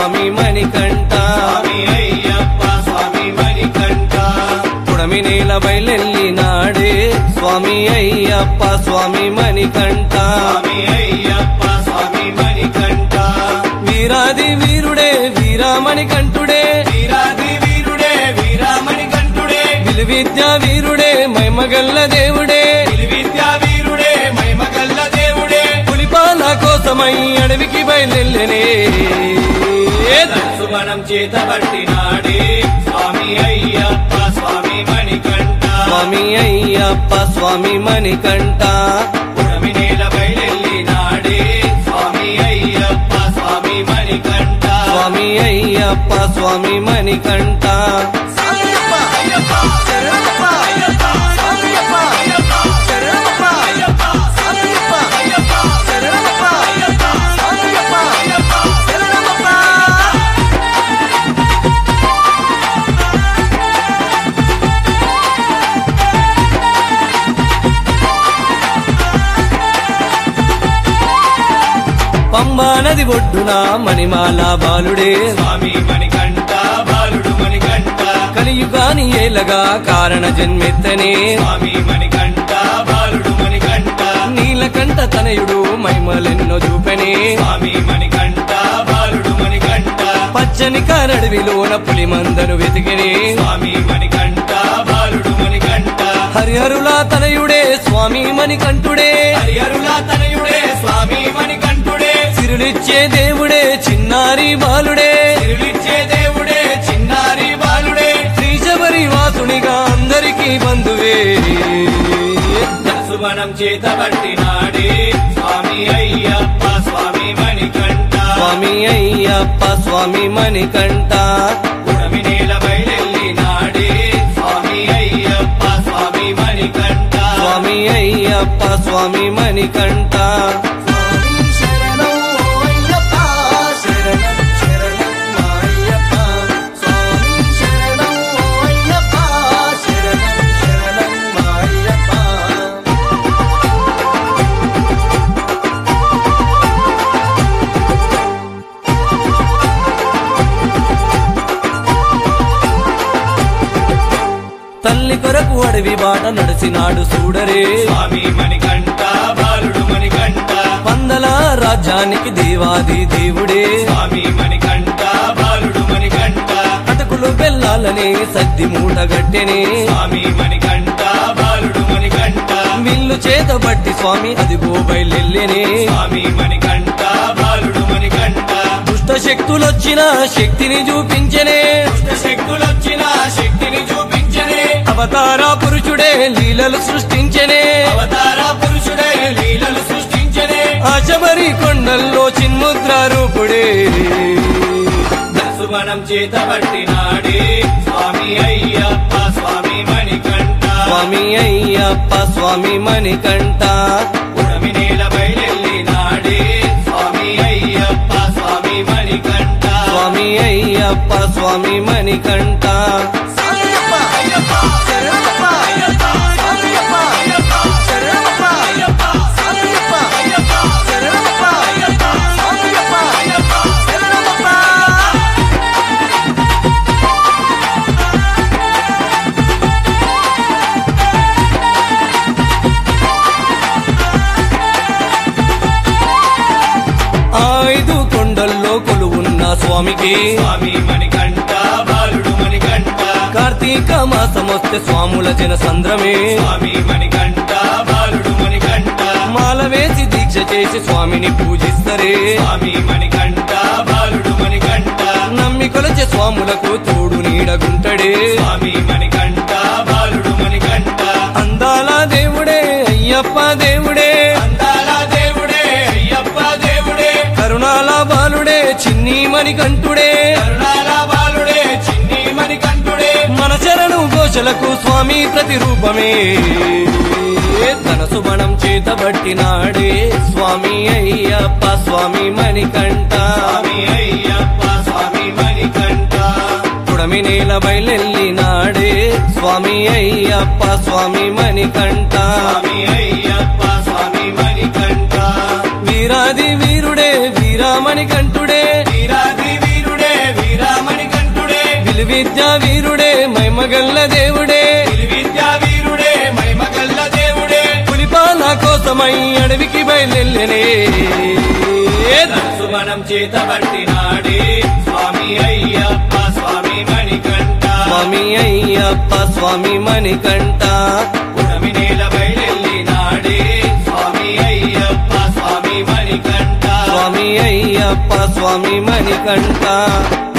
స్వామి మణికంఠ స్వామి అయ్యప్ప స్వామి మణికంఠ పుడమి నేల బయలెల్లినాడే స్వామి అయ్యప్ప స్వామి మణికంఠ స్వామి అయ్యప్ప స్వామి మణికంఠ వీరాది వీరుడే వీరామణికంఠుడే వీరాది వీరుడే వీరామణికంఠుడే విలువిద్యా వీరుడే మైమగల్ల దేవుడే విద్యా వీరుడే మైమగల్ల దేవుడే పులిపాల కోసమై అడవికి బయలెల్లెనే సుమనం చేత పట్టినాడే స్వామి అయ్యప్ప స్వామి మణికంఠ స్వామి అయ్యప్ప స్వామి మణికంఠ పుడమి నేల బయలెల్లినాడే స్వామి అయ్యప్ప స్వామి మణికంఠ స్వామి అయ్యప్ప స్వామి మణికంఠ పంబా నది ఒడ్డున మణిమాల బాలుడే స్వామి మణికంఠ బాలుడు మణికంఠ కలియుగాని ఏలగా కారణ జన్మెత్తనే స్వామి మణికంఠ బాలుడు మణికంఠ నీలకంఠ తనయుడు మైమలెన్నో చూపెనే స్వామి మణికంఠ బాలుడు మణికంఠ పచ్చని కారడవిలోన పులి మందను వెతికినే స్వామి మణికంఠ బాలుడు మణికంఠ హరిహరుల తనయుడే స్వామి మణికంఠుడే హరిహరుల తనయుడే స్వామి మణికంఠుడే సిరులిచ్చే దేవుడే చిన్నారి బాలుడే తిరులిచ్చే దేవుడే చిన్నారి బాలుడే శ్రీశబరి వాసునిగా అందరికీ బంధువే సుమనం చేత పట్టినాడే స్వామి అయ్యప్ప స్వామి మణికంఠ స్వామి అయ్యప్ప స్వామి మణికంఠ పుడమి నేల బయలెల్లినాడే స్వామి అయ్యప్ప స్వామి మణికంఠ స్వామి అయ్యప్ప స్వామి మణికంఠ తల్లి కొరకు అడవి బాట నడిచినాడు చూడరే స్వామి మణికంఠ బాలుడు మణికంఠ పందల రాజ్యానికి దేవాది దేవుడే స్వామి మణికంఠ బాలుడు మణికంఠ అటకులు బెల్లాలని సద్ది మూట గట్టెనే స్వామి మణికంఠ బాలుడు మణికంఠ మిల్లు చేత బట్టి స్వామి అదిగో బయలెల్లెనే స్వామి మణికంఠ బాలుడు మణికంఠ దుష్ట శక్తులొచ్చిన శక్తిని చూపించనే దుష్ట శక్తులొచ్చిన శక్తిని చూపించనే అవతార పురుషుడే లీలలు సృష్టించనే అవతార పురుషుడే లీలలు సృష్టించనే ఆశబరి కొండల్లో చిన్ముద్ర రూపుడే సుమనం చేత పట్టినాడే స్వామి అయ్యప్ప స్వామి మణికంఠ స్వామి అయ్యప్ప స్వామి మణికంఠ పుడమి నేల బయలెల్లినాడే స్వామి అయ్యప్ప స్వామి మణికంఠ స్వామి అయ్యప్ప స్వామి మణికంఠ ఆ ఐదు కొండల్లో కొలువున్న స్వామికి స్వామి మణికంఠ బాలుడు మణికంఠ కార్తీక మాసం వస్తే స్వాముల జన సంద్రమే స్వామి మణికంఠ బాలుడు మణికంఠ మాల వేసి దీక్ష చేసి స్వామిని పూజిస్తరే స్వామి మణికంఠ బాలుడు మణికంఠ నమ్మి కొలచే స్వాములకు తోడు నీడగుంటడే స్వామి మణికంఠ బాలుడు మణికంఠ అందాల దేవుడే అయ్యప్ప దేవుడే అందాల దేవుడే అయ్యప్ప దేవుడే కరుణాల బాలుడే చిన్ని మణికంఠుడే కరుణాల బాలుడే చిన్ని మణికంఠుడే మన శరణు ఘోషలకు స్వామి ప్రతిరూపమే తన సుమణం చేతబట్టినాడే స్వామి అయ్యప్ప స్వామి మణికంఠ స్వామి అయ్యప్ప స్వామి మణికంఠ పుడమి నేల బయలెల్లినాడే స్వామి అయ్యప్ప స్వామి మణికంఠ స్వామి అయ్యప్ప స్వామి మణికంఠ వీరాది వీరుడే వీరామణికంఠుడే వీరాది వీరుడే విలువిద్యా వీరుడే మైమగల్ల దేవుడే విద్యా వీరుడే మహిమగల్ల దేవుడే పులిపాల కోసమై అడవికి బయలునే సుమనం చేతబట్టినాడే స్వామి అయ్యప్ప స్వామి మణికంఠ స్వామి అయ్యప్ప స్వామి మణికంఠ పుడమి నేల బయలెల్లినాడే స్వామి అయ్యప్ప స్వామి మణికంఠ స్వామి అయ్యప్ప స్వామి మణికంఠ